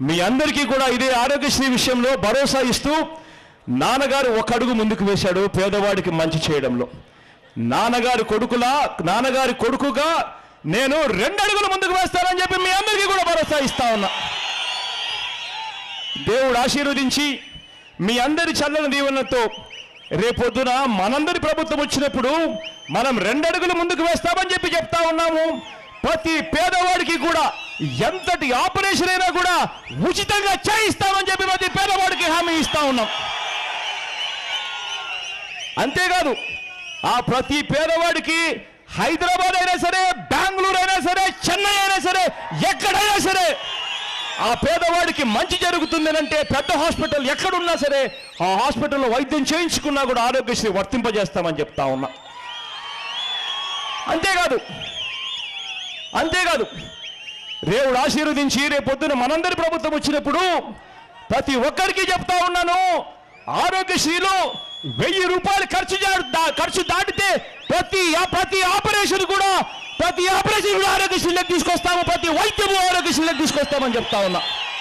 మీ అందరికీ కూడా ఇదే ఆరోగ్యశ్రీ విషయంలో భరోసా ఇస్తూ నాన్నగారు ఒక అడుగు ముందుకు వేశాడు పేదవాడికి మంచి చేయడంలో నాన్నగారి కొడుకులా నాన్నగారి కొడుకుగా నేను రెండు అడుగులు ముందుకు వేస్తానని చెప్పి మీ అందరికీ కూడా భరోసా ఇస్తా ఉన్నా దేవుడు ఆశీర్వదించి మీ అందరి చల్లని దీవెనలతో రేపొద్దున మనందరి ప్రభుత్వం వచ్చినప్పుడు మనం రెండడుగులు ముందుకు వేస్తామని చెప్పి చెప్తా ఉన్నాము ప్రతి పేదవాడికి కూడా ఎంతటి ఆపరేషన్ అయినా కూడా ఉచితంగా చేయిస్తామని చెప్పి ప్రతి పేదవాడికి హామీ ఇస్తా ఉన్నాం అంతేకాదు ఆ ప్రతి పేదవాడికి హైదరాబాద్ అయినా సరే బెంగళూరు అయినా సరే చెన్నై అయినా సరే ఎక్కడైనా సరే ఆ పేదవాడికి మంచి జరుగుతుంది అంటే పెద్ద హాస్పిటల్ ఎక్కడున్నా సరే ఆ హాస్పిటల్లో వైద్యం చేయించుకున్నా కూడా ఆరోగ్యశ్రీ వర్తింపజేస్తామని చెప్తా ఉన్నా అంతేకాదు అంతేకాదు దేవుడు ఆశీర్వదించి రేపొద్దున మనందరి ప్రభుత్వం వచ్చినప్పుడు ప్రతి ఒక్కరికి చెప్తా ఉన్నాను ఆరోగ్యశ్రీలో వెయ్యి రూపాయలు ఖర్చు జా- దా- ఖర్చు దాటితే ప్రతి ఆ- ప్రతి ఆపరేషన్ కూడా ప్రతి ఆపరేషన్ కూడా ఆరోగ్యశ్రీలోకి తీసుకొస్తాము ప్రతి వైద్యము ఆరోగ్యశ్రీలోకి తీసుకొస్తామని చెప్తా ఉన్నా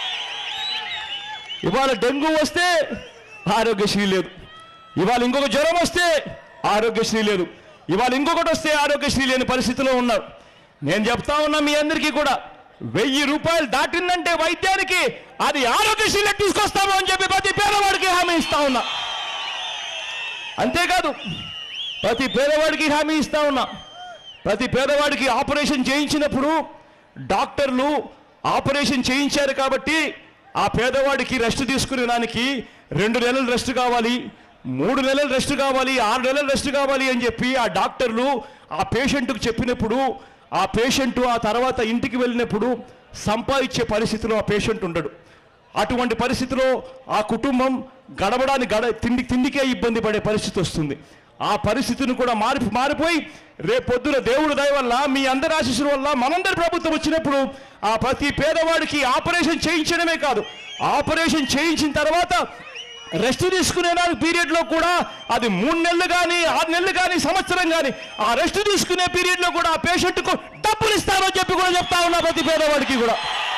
ఇవాళ డెంగ్యూ వస్తే ఆరోగ్యశ్రీ లేదు ఇవాళ ఇంకొక జ్వరం వస్తే ఆరోగ్యశ్రీ లేదు ఇవాళ ఇంకొకటి వస్తే ఆరోగ్యశ్రీ లేని పరిస్థితిలో ఉన్నారు నేను చెప్తా ఉన్నా మీ అందరికీ కూడా వెయ్యి రూపాయలు దాటిందంటే వైద్యానికి అది ఆరోగ్యశ్రీలోకి తీసుకొస్తాము అని చెప్పి ప్రతి పేదవాడికి హామీ ఇస్తా ఉన్నా అంతేకాదు ప్రతి పేదవాడికి హామీ ఇస్తా ఉన్నా ప్రతి పేదవాడికి ఆపరేషన్ చేయించినప్పుడు డాక్టర్లు ఆపరేషన్ చేయించారు కాబట్టి ఆ పేదవాడికి రెస్ట్ తీసుకునే దానికి రెండు నెలలు రెస్ట్ కావాలి మూడు నెలలు రెస్ట్ కావాలి ఆరు నెలలు రెస్ట్ కావాలి అని చెప్పి ఆ డాక్టర్లు ఆ పేషెంట్కు చెప్పినప్పుడు ఆ పేషెంట్ ఆ తర్వాత ఇంటికి వెళ్ళినప్పుడు సంపాదించే పరిస్థితిలో ఆ పేషెంట్ ఉండడు అటువంటి పరిస్థితిలో ఆ కుటుంబం గడవడానికి గడ తిండి తిండికే ఇబ్బంది పడే పరిస్థితి వస్తుంది ఆ పరిస్థితిని కూడా మారి మారిపోయి రేపొద్దున దేవుడు దయ వల్ల మీ అందరి ఆశీస్సుల వల్ల మనందరి ప్రభుత్వం వచ్చినప్పుడు ఆ ప్రతి పేదవాడికి ఆపరేషన్ చేయించడమే కాదు ఆపరేషన్ చేయించిన తర్వాత రెస్ట్ తీసుకునే పీరియడ్లో కూడా అది మూడు నెలలు కానీ ఆరు నెలలు కానీ సంవత్సరం కానీ ఆ రెస్ట్ తీసుకునే పీరియడ్లో కూడా ఆ పేషెంట్కు డబ్బులు ఇస్తామని చెప్పి కూడా చెప్తా ఉన్నా ప్రతి పేదవాడికి కూడా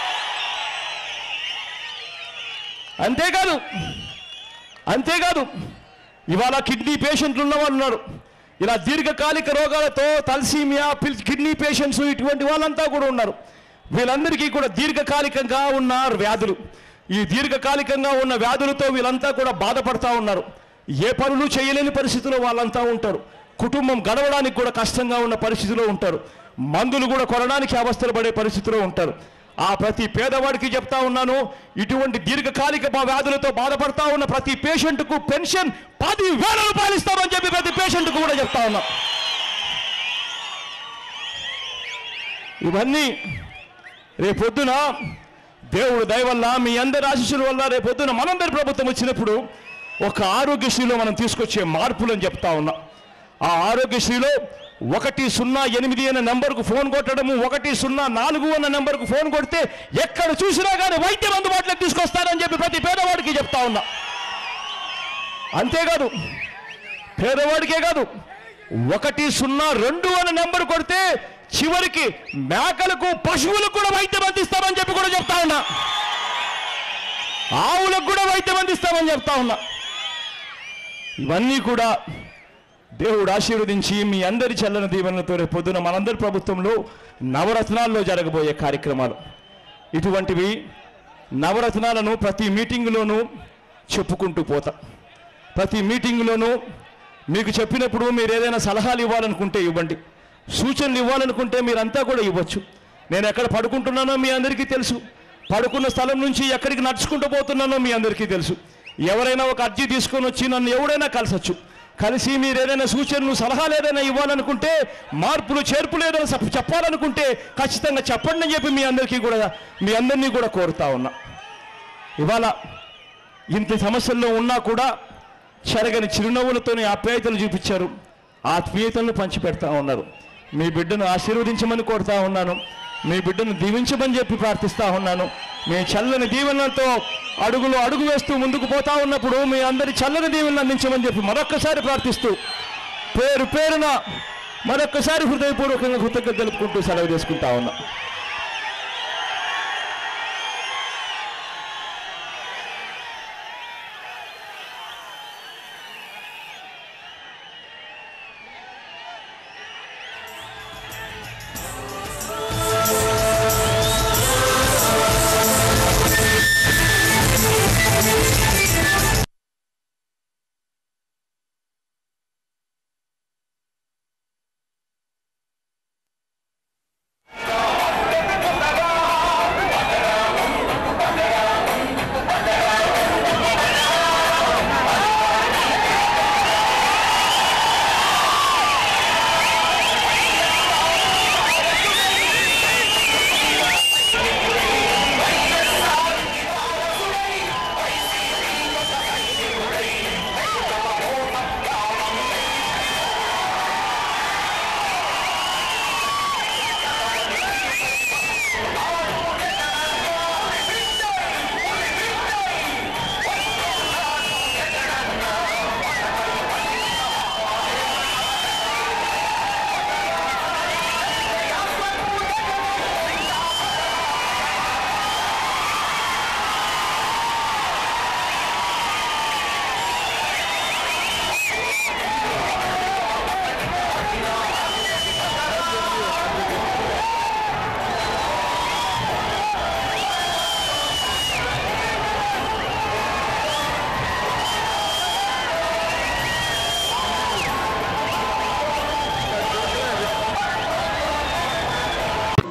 అంతేకాదు అంతేకాదు ఇవాళ కిడ్నీ పేషెంట్లు ఉన్న వాళ్ళు ఉన్నారు ఇలా దీర్ఘకాలిక రోగాలతో తలసీమియా పిల్ కిడ్నీ పేషెంట్స్ ఇటువంటి వాళ్ళంతా కూడా ఉన్నారు వీళ్ళందరికీ కూడా దీర్ఘకాలికంగా ఉన్న వ్యాధులు ఈ దీర్ఘకాలికంగా ఉన్న వ్యాధులతో వీళ్ళంతా కూడా బాధపడతా ఉన్నారు ఏ పనులు చేయలేని పరిస్థితిలో వాళ్ళంతా ఉంటారు కుటుంబం గడవడానికి కూడా కష్టంగా ఉన్న పరిస్థితిలో ఉంటారు మందులు కూడా కొనడానికి అవస్థలు పడే పరిస్థితిలో ఉంటారు ఆ ప్రతి పేదవాడికి చెప్తా ఉన్నాను ఇటువంటి దీర్ఘకాలిక బా- వ్యాధులతో బాధపడతా ఉన్న ప్రతి పేషెంట్కు పెన్షన్ పది వేల రూపాయలు ఇస్తామని చెప్పి ప్రతి పేషెంట్కు కూడా చెప్తా ఉన్నా ఇవన్నీ రేపొద్దున దేవుడు దయ వల్ల మీ అందరి ఆశీస్సుల వల్ల రేపొద్దున మనందరి ప్రభుత్వం వచ్చినప్పుడు ఒక ఆరోగ్యశ్రీలో మనం తీసుకొచ్చే మార్పులని చెప్తా ఉన్నా ఆ ఆరోగ్యశ్రీలో ఒకటి సున్నా ఎనిమిది అనే నెంబర్కు ఫోన్ కొట్టడము ఒకటి సున్నా నాలుగు అన్న నెంబర్కు ఫోన్ కొడితే ఎక్కడ చూసినా కానీ వైద్యం అందుబాటులోకి తీసుకొస్తారని చెప్పి ప్రతి పేదవాడికి చెప్తా ఉన్నా అంతేకాదు పేదవాడికే కాదు ఒకటి సున్నా రెండు అనే నెంబర్ కొడితే చివరికి మేకలకు పశువులకు కూడా వైద్యం అందిస్తామని చెప్పి కూడా చెప్తా ఉన్నా ఆవులకు కూడా వైద్యం అందిస్తామని చెప్తా ఉన్నా ఇవన్నీ కూడా దేవుడు ఆశీర్వదించి మీ అందరి చల్లని దీవెనలతో రేపు పొద్దున మనందరి ప్రభుత్వంలో నవరత్నాల్లో జరగబోయే కార్యక్రమాలు ఇటువంటివి నవరత్నాలను ప్రతి మీటింగులోనూ చెప్పుకుంటూ పోతా ప్రతి మీటింగులోనూ మీకు చెప్పినప్పుడు మీరు ఏదైనా సలహాలు ఇవ్వాలనుకుంటే ఇవ్వండి సూచనలు ఇవ్వాలనుకుంటే మీరంతా కూడా ఇవ్వచ్చు నేను ఎక్కడ పడుకుంటున్నానో మీ అందరికీ తెలుసు పడుకున్న స్థలం నుంచి ఎక్కడికి నడుచుకుంటూ పోతున్నానో మీ అందరికీ తెలుసు ఎవరైనా ఒక అర్జీ తీసుకొని వచ్చి నన్ను ఎవడైనా కలిసొచ్చు కలిసి మీరు ఏదైనా సూచనలు సలహాలు ఏదైనా ఇవ్వాలనుకుంటే మార్పులు చేర్పులు ఏదైనా చెప్ప- చెప్పాలనుకుంటే ఖచ్చితంగా చెప్పండి అని చెప్పి మీ అందరికీ కూడా మీ అందరినీ కూడా కోరుతా ఉన్నా ఇవాళ ఇంత సమస్యల్లో ఉన్నా కూడా చెరగని చిరునవ్వులతోని ఆప్యాయతలు చూపించారు ఆ ఆత్మీయతలను పంచిపెడతా ఉన్నారు మీ బిడ్డను ఆశీర్వదించమని కోరుతా ఉన్నాను మీ బిడ్డను దీవించమని చెప్పి ప్రార్థిస్తా ఉన్నాను మీ చల్లని దీవెనలతో అడుగులు అడుగు వేస్తూ ముందుకు పోతా ఉన్నప్పుడు మీ అందరి చల్లని దీవెనలు అందించమని చెప్పి మరొక్కసారి ప్రార్థిస్తూ పేరు పేరున మరొక్కసారి హృదయపూర్వకంగా కృతజ్ఞత తెలుపుకుంటూ సెలవు చేసుకుంటా ఉన్నా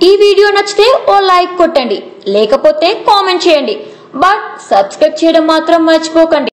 ఈ వీడియో నచ్చితే ఓ లైక్ కొట్టండి లేకపోతే కామెంట్ చేయండి బట్ సబ్స్క్రైబ్ చేయడం మాత్రం మర్చిపోకండి